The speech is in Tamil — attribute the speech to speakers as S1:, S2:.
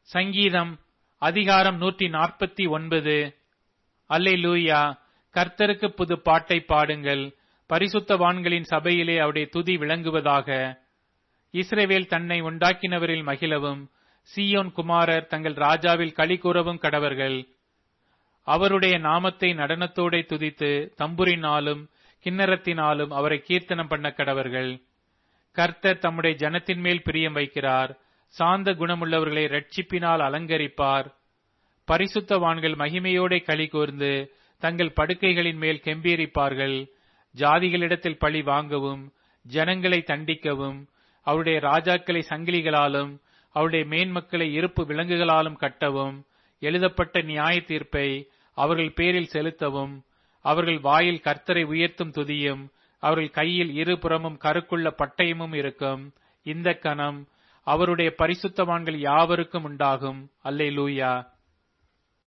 S1: சங்கீதம் அதிகாரம் நூற்றி நாற்பத்தி ஒன்பது அல்லே லூயா கர்த்தருக்கு புது பாட்டை பாடுங்கள் பரிசுத்தவான்களின் சபையிலே அவருடைய துதி விளங்குவதாக இஸ்ரேவேல் தன்னை உண்டாக்கினவரில் மகிழவும் சீயோன் குமாரர் தங்கள் ராஜாவில் களி கூறவும் கடவர்கள் அவருடைய நாமத்தை நடனத்தோടെ துதித்து தம்புரினாலும் கிண்ணறத்தினாலும் அவரை கீர்த்தனம் பண்ண கடவர்கள் கர்த்தர் தம்முடைய ஜனத்தின் மேல் பிரியம் வைக்கிறார் சாந்த குணமுள்ளவர்களை ரட்சிப்பினால் அலங்கரிப்பார் பரிசுத்தவான்கள் மகிமையோட களி கூர்ந்து தங்கள் படுக்கைகளின் மேல் கெம்பீரிப்பார்கள் ஜாதிகளிடத்தில் பழி வாங்கவும் ஜனங்களை தண்டிக்கவும் அவருடைய ராஜாக்களை சங்கிலிகளாலும் அவருடைய மேன்மக்களை இருப்பு விலங்குகளாலும் கட்டவும் எழுதப்பட்ட நியாய தீர்ப்பை அவர்கள் பேரில் செலுத்தவும் அவர்கள் வாயில் கர்த்தரை உயர்த்தும் துதியும் அவர்கள் கையில் இருபுறமும் கருக்குள்ள பட்டயமும் இருக்கும் இந்த கணம் அவருடைய பரிசுத்தவான்கள் யாவருக்கும் உண்டாகும் அல்லே லூயா